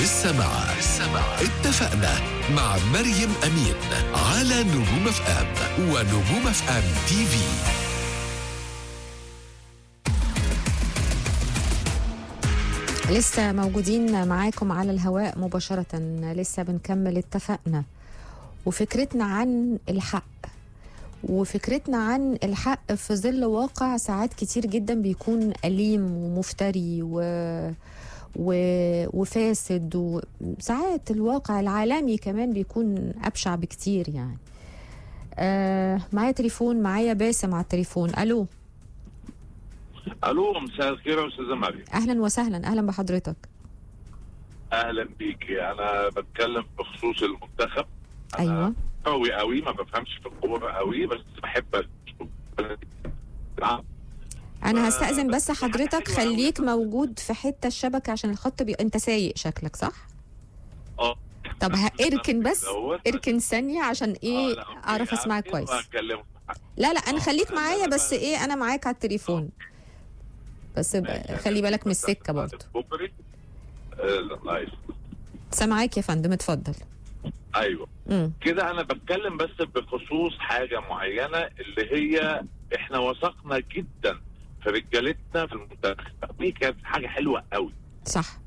لسه مع اتفقنا مع مريم أمين على نجوم اف ام ونجوم اف ام تي في لسه موجودين معاكم على الهواء مباشرة لسه بنكمل اتفقنا وفكرتنا عن الحق وفكرتنا عن الحق في ظل واقع ساعات كتير جدا بيكون أليم ومفتري و... و... وفاسد وساعات الواقع العالمي كمان بيكون أبشع بكتير يعني آه معايا تليفون معايا باسم على التليفون ألو الو مساء الخير يا استاذه مريم أهلا وسهلا أهلا بحضرتك اهلا بيكي انا بتكلم بخصوص المنتخب أنا أيوة قوي قوي ما بفهمش في الكوره قوي بس بحب أشوف. انا آه، هستأذن بس بس حاجة حضرتك حلوة أوي. خليك موجود في حتة الشبكة عشان الخط بي... انت سايق شكلك صح اه طب ه- اركن بس دوت. اركن ثانية عشان آه، ايه لا، أوكي. اعرف اسمعك أركن كويس وهتكلم. لا لا انا آه، خليك لا، معايا لا، بس لا. ايه انا معاك على التليفون بس ب- ماشي. خلي بالك من السكة برضه كوبري. آه، نايس سامعاك يا فندم اتفضل ايوه امم كده انا بتكلم بس بخصوص حاجه معينه اللي هي احنا وثقنا جدا في رجالتنا في المنتخب دي كانت حاجه حلوه قوي صح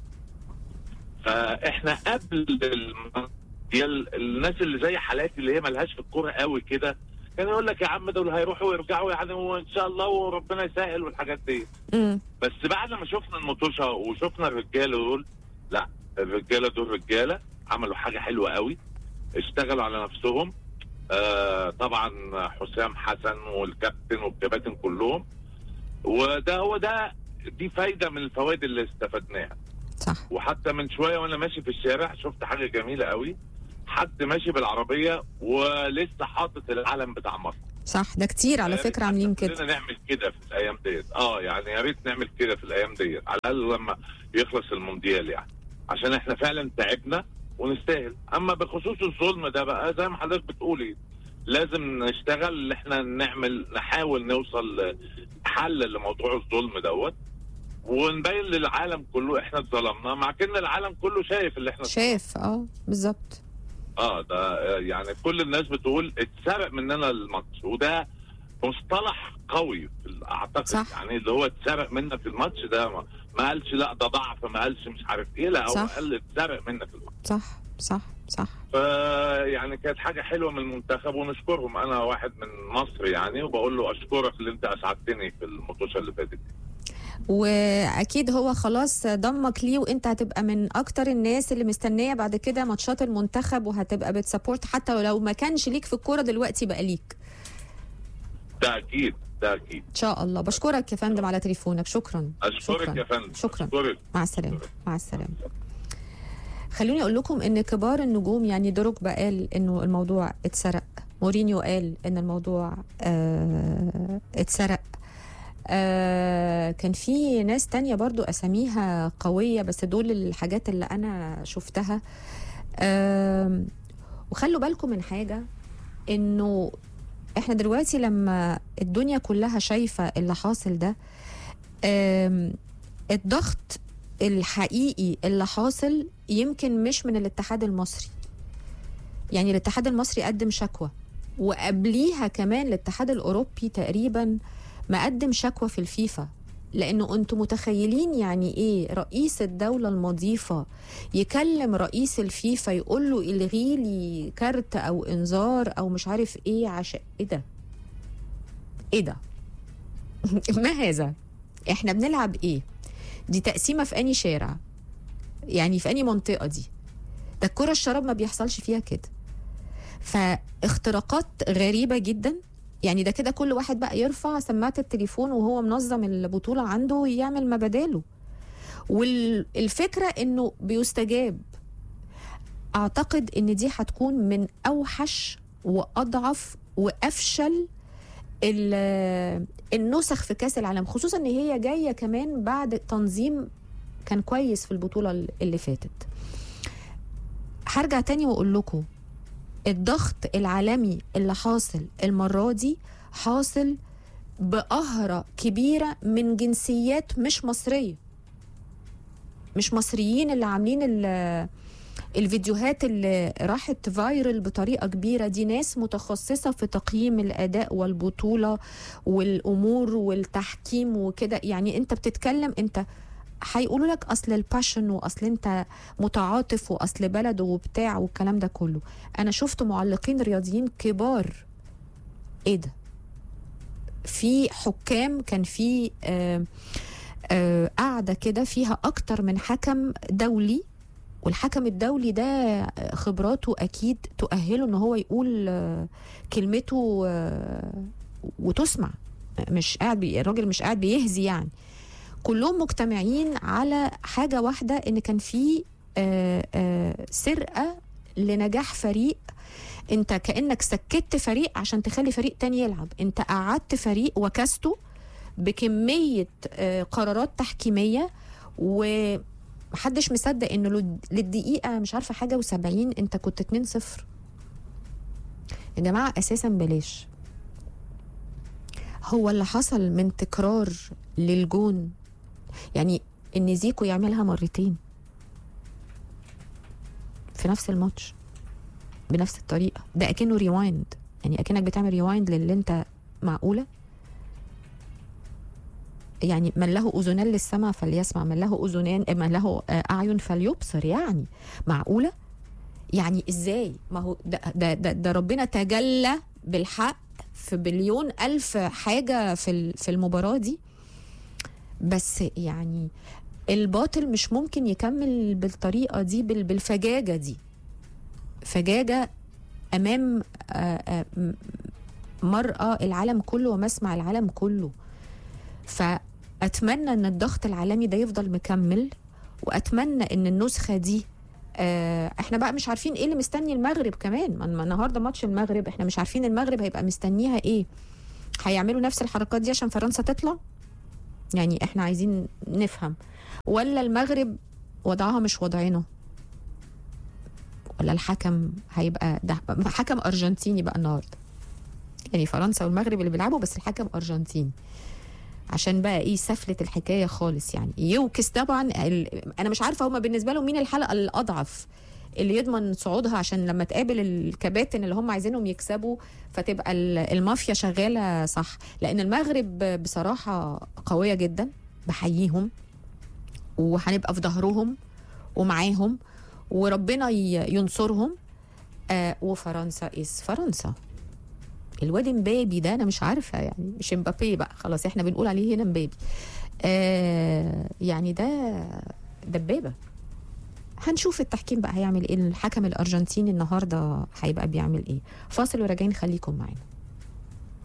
فاحنا قبل المونديال الناس اللي زي حالاتي اللي هي ملهاش في الكوره قوي كده كان يقول لك يا عم دول هيروحوا ويرجعوا يعني وان شاء الله وربنا يسهل والحاجات دي امم بس بعد ما شفنا المطوشه وشفنا الرجاله دول لا الرجاله دول رجاله عملوا حاجه حلوه قوي اشتغلوا على نفسهم آه طبعا حسام حسن والكابتن والكباتن كلهم وده هو ده دي فايده من الفوائد اللي استفدناها صح وحتى من شويه وانا ماشي في الشارع شفت حاجه جميله قوي حد ماشي بالعربيه ولسه حاطط العلم بتاع مصر صح ده كتير على يا ريت فكرة عاملين حتى كده كلنا نعمل كده في الايام ديت اه يعني يا ريت نعمل كده في الايام ديت على الاقل لما يخلص المونديال يعني عشان احنا فعلا تعبنا ونستاهل اما بخصوص الظلم ده بقى زي ما حضرتك بتقولي لازم نشتغل ان احنا نعمل نحاول نوصل حل لموضوع الظلم دوت ونبين للعالم كله احنا اتظلمنا مع كن العالم كله شايف اللي احنا شايف اه بالظبط اه ده آه، يعني كل الناس بتقول اتسرق مننا الماتش وده مصطلح قوي في ال- اعتقد صح. يعني اللي هو اتسرق منك الماتش ده ما, ما قالش لا ده ضعف ما قالش مش عارف ايه لا هو صح. قال اتسرق منك الماتش صح صح صح فيعني كانت حاجه حلوه من المنتخب ونشكرهم انا واحد من مصر يعني وبقول له اشكرك اللي انت اسعدتني في المطوشه اللي فاتت دي. واكيد هو خلاص ضمك ليه وانت هتبقى من اكتر الناس اللي مستنيه بعد كده ماتشات المنتخب وهتبقى بتسابورت حتى لو ما كانش ليك في الكوره دلوقتي بقى ليك ده اكيد ده اكيد ان شاء الله بشكرك يا فندم على تليفونك شكرا اشكرك شكراً. يا فندم شكراً. اشكرك مع السلامه مع السلامه خلوني اقول لكم ان كبار النجوم يعني دروجبا قال انه الموضوع اتسرق مورينيو قال ان الموضوع آه اتسرق آه كان في ناس تانية برضو اساميها قوية بس دول الحاجات اللي انا شفتها آه وخلوا بالكم من حاجة انه احنا دلوقتي لما الدنيا كلها شايفة اللي حاصل ده آم، الضغط الحقيقي اللي حاصل يمكن مش من الاتحاد المصري يعني الاتحاد المصري قدم شكوى وقبليها كمان الاتحاد الاوروبي تقريبا مقدم شكوى في الفيفا لانه انتم متخيلين يعني ايه رئيس الدوله المضيفه يكلم رئيس الفيفا يقول له الغي لي كارت او انذار او مش عارف ايه عشان ايه ده ايه ده ما هذا احنا بنلعب ايه دي تقسيمه في اني شارع يعني في اني منطقه دي ده الكره الشراب ما بيحصلش فيها كده فاختراقات غريبه جدا يعني ده كده كل واحد بقى يرفع سماعه التليفون وهو منظم البطوله عنده ويعمل ما بداله والفكره انه بيستجاب اعتقد ان دي هتكون من اوحش واضعف وافشل ال- النسخ في كاس العالم خصوصا ان هي جايه كمان بعد تنظيم كان كويس في البطوله اللي فاتت هرجع تاني واقول لكم الضغط العالمي اللي حاصل المره دي حاصل بقهرة كبيرة من جنسيات مش مصرية مش مصريين اللي عاملين ال- الفيديوهات اللي راحت فايرل بطريقه كبيره دي ناس متخصصه في تقييم الاداء والبطوله والامور والتحكيم وكده يعني انت بتتكلم انت هيقولوا لك اصل الباشن واصل انت متعاطف واصل بلده وبتاع والكلام ده كله انا شفت معلقين رياضيين كبار ايه ده في حكام كان في آه آه قاعده كده فيها اكتر من حكم دولي والحكم الدولي ده خبراته اكيد تؤهله ان هو يقول آه، كلمته آه، وتسمع مش قاعد بي الراجل مش قاعد بيهزي يعني كلهم مجتمعين على حاجه واحده ان كان في آه، آه، سرقه لنجاح فريق انت كانك سكت فريق عشان تخلي فريق تاني يلعب انت قعدت فريق وكسته بكميه آه، قرارات تحكيميه ومحدش مصدق انه لل- للدقيقه مش عارفه حاجه و70 انت كنت 2-0 يا جماعه اساسا بلاش هو اللي حصل من تكرار للجون يعني ان زيكو يعملها مرتين في نفس الماتش بنفس الطريقه ده اكنه ريوايند يعني اكنك بتعمل ريوايند للي انت معقوله يعني من له اذنان للسمع فليسمع من له اذنان من له آه، اعين فليبصر يعني معقوله يعني ازاي ما هو ده ده ده, ده ربنا تجلى بالحق في بليون الف حاجه في ال- في المباراه دي بس يعني الباطل مش ممكن يكمل بالطريقه دي بال- بالفجاجه دي فجاجه امام آه، آه، م- مرأى العالم كله ومسمع العالم كله فأتمنى أن الضغط العالمي ده يفضل مكمل وأتمنى أن النسخة دي آه، احنا بقى مش عارفين ايه اللي مستني المغرب كمان ما ما النهارده ماتش المغرب احنا مش عارفين المغرب هيبقى مستنيها ايه هيعملوا نفس الحركات دي عشان فرنسا تطلع يعني احنا عايزين نفهم ولا المغرب وضعها مش وضعنا ولا الحكم هيبقى ده حكم ارجنتيني بقى النهارده يعني فرنسا والمغرب اللي بيلعبوا بس الحكم ارجنتيني عشان بقى ايه سفلة الحكايه خالص يعني يوكس طبعا ال... انا مش عارفه هما بالنسبه لهم مين الحلقه الاضعف اللي يضمن صعودها عشان لما تقابل الكباتن اللي هم عايزينهم يكسبوا فتبقى ال- المافيا شغاله صح لان المغرب بصراحه قويه جدا بحييهم وهنبقى في ظهرهم ومعاهم وربنا ي- ينصرهم آه وفرنسا از فرنسا الواد مبابي ده انا مش عارفه يعني مش مبابي بقى خلاص احنا بنقول عليه هنا مبابي آه يعني ده دبابه هنشوف التحكيم بقى هيعمل ايه الحكم الارجنتيني النهارده هيبقى بيعمل ايه فاصل وراجعين خليكم معانا